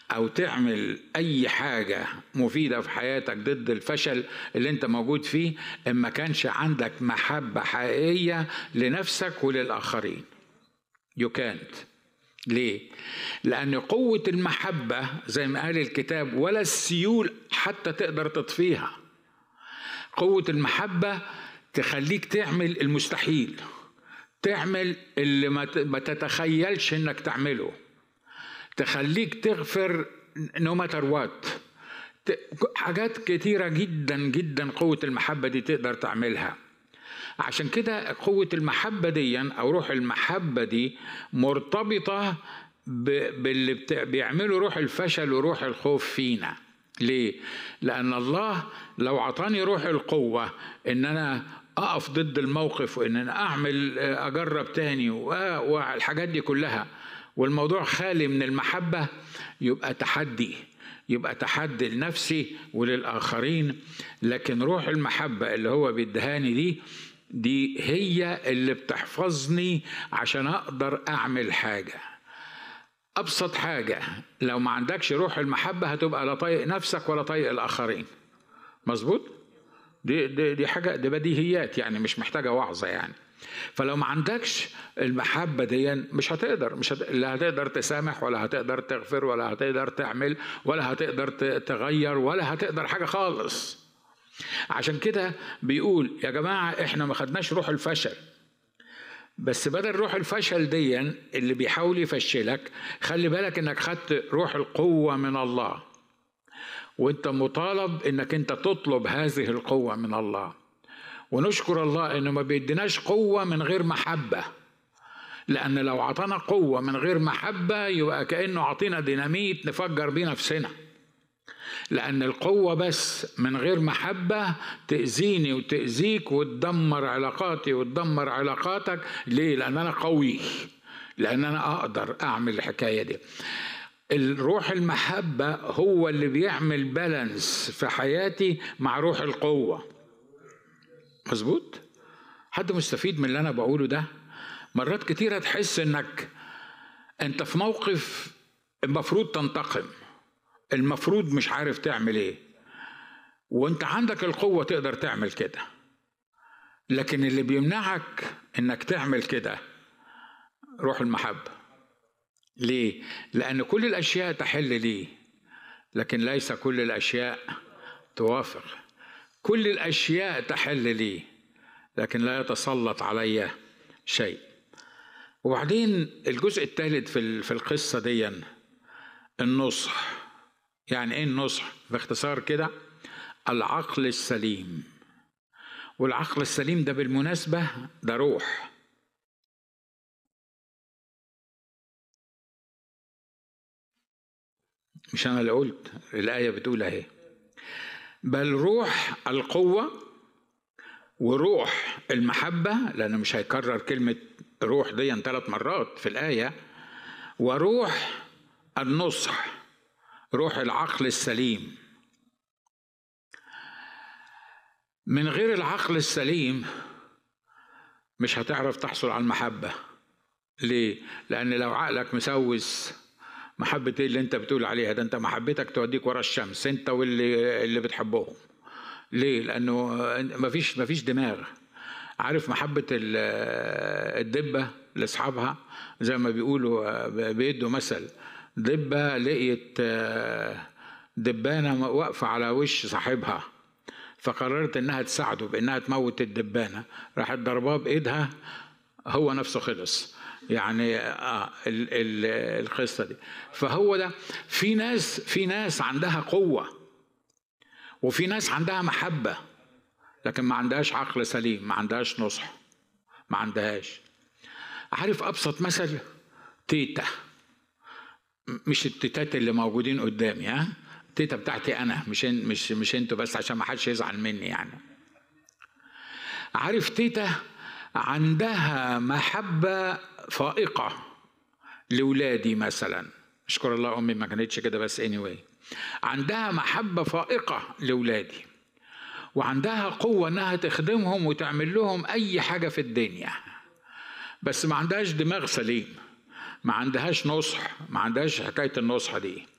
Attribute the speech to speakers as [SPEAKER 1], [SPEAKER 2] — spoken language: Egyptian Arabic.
[SPEAKER 1] او تعمل اي حاجه مفيده في حياتك ضد الفشل اللي انت موجود فيه ان ما كانش عندك محبه حقيقيه لنفسك وللاخرين يو كانت ليه لان قوه المحبه زي ما قال الكتاب ولا السيول حتى تقدر تطفيها قوه المحبه تخليك تعمل المستحيل تعمل اللي ما تتخيلش انك تعمله تخليك تغفر نو ماتر وات حاجات كتيرة جدا جدا قوة المحبة دي تقدر تعملها عشان كده قوة المحبة دي أو روح المحبة دي مرتبطة باللي بيعمله روح الفشل وروح الخوف فينا ليه؟ لأن الله لو عطاني روح القوة إن أنا أقف ضد الموقف وإن أنا أعمل أجرب تاني والحاجات دي كلها والموضوع خالي من المحبة يبقى تحدي يبقى تحدي لنفسي وللآخرين لكن روح المحبة اللي هو بيدهاني دي دي هي اللي بتحفظني عشان أقدر أعمل حاجة أبسط حاجة لو ما عندكش روح المحبة هتبقى لا طايق نفسك ولا طايق الآخرين مظبوط؟ دي, دي, دي حاجة دي بديهيات يعني مش محتاجة وعظة يعني فلو ما عندكش المحبة دي مش هتقدر مش هت... لا هتقدر تسامح ولا هتقدر تغفر ولا هتقدر تعمل ولا هتقدر تغير ولا هتقدر حاجة خالص عشان كده بيقول يا جماعة احنا ما خدناش روح الفشل بس بدل روح الفشل دي اللي بيحاول يفشلك خلي بالك انك خدت روح القوة من الله وانت مطالب انك انت تطلب هذه القوة من الله ونشكر الله انه ما بيديناش قوة من غير محبة لأن لو عطانا قوة من غير محبة يبقى كأنه عطينا ديناميت نفجر بيه نفسنا لأن القوة بس من غير محبة تأذيني وتأذيك وتدمر علاقاتي وتدمر علاقاتك ليه؟ لأن أنا قوي لأن أنا أقدر أعمل الحكاية دي الروح المحبة هو اللي بيعمل بالانس في حياتي مع روح القوة مظبوط حد مستفيد من اللي أنا بقوله ده مرات كتيرة تحس إنك أنت في موقف المفروض تنتقم المفروض مش عارف تعمل ايه وانت عندك القوة تقدر تعمل كده لكن اللي بيمنعك انك تعمل كده روح المحبة ليه؟ لأن كل الأشياء تحل لي لكن ليس كل الأشياء توافق كل الأشياء تحل لي لكن لا يتسلط علي شيء وبعدين الجزء الثالث في في القصة دي النصح يعني ايه النصح باختصار كده العقل السليم والعقل السليم ده بالمناسبة ده روح مش أنا اللي قلت الآية بتقول أهي بل روح القوة وروح المحبة لأنه مش هيكرر كلمة روح دي ثلاث مرات في الآية وروح النصح روح العقل السليم من غير العقل السليم مش هتعرف تحصل على المحبة ليه؟ لأن لو عقلك مسوس محبة ايه اللي انت بتقول عليها ده انت محبتك توديك ورا الشمس انت واللي اللي بتحبهم ليه؟ لأنه مفيش مفيش دماغ عارف محبة الدبة لأصحابها زي ما بيقولوا بيدوا مثل دبة لقيت دبانة واقفة على وش صاحبها فقررت انها تساعده بانها تموت الدبانة راحت ضرباه بايدها هو نفسه خلص يعني آه ال ال القصة دي فهو ده في ناس في ناس عندها قوة وفي ناس عندها محبة لكن ما عندهاش عقل سليم ما عندهاش نصح ما عندهاش عارف أبسط مثل تيتا مش التيتات اللي موجودين قدامي ها التيتا بتاعتي انا مش مش مش انتوا بس عشان ما حدش يزعل مني يعني عارف تيتا عندها محبة فائقة لولادي مثلا اشكر الله امي ما كانتش كده بس anyway عندها محبة فائقة لولادي وعندها قوة انها تخدمهم وتعمل لهم اي حاجة في الدنيا بس ما عندهاش دماغ سليم ما عندهاش نصح ما عندهاش حكايه النصح دي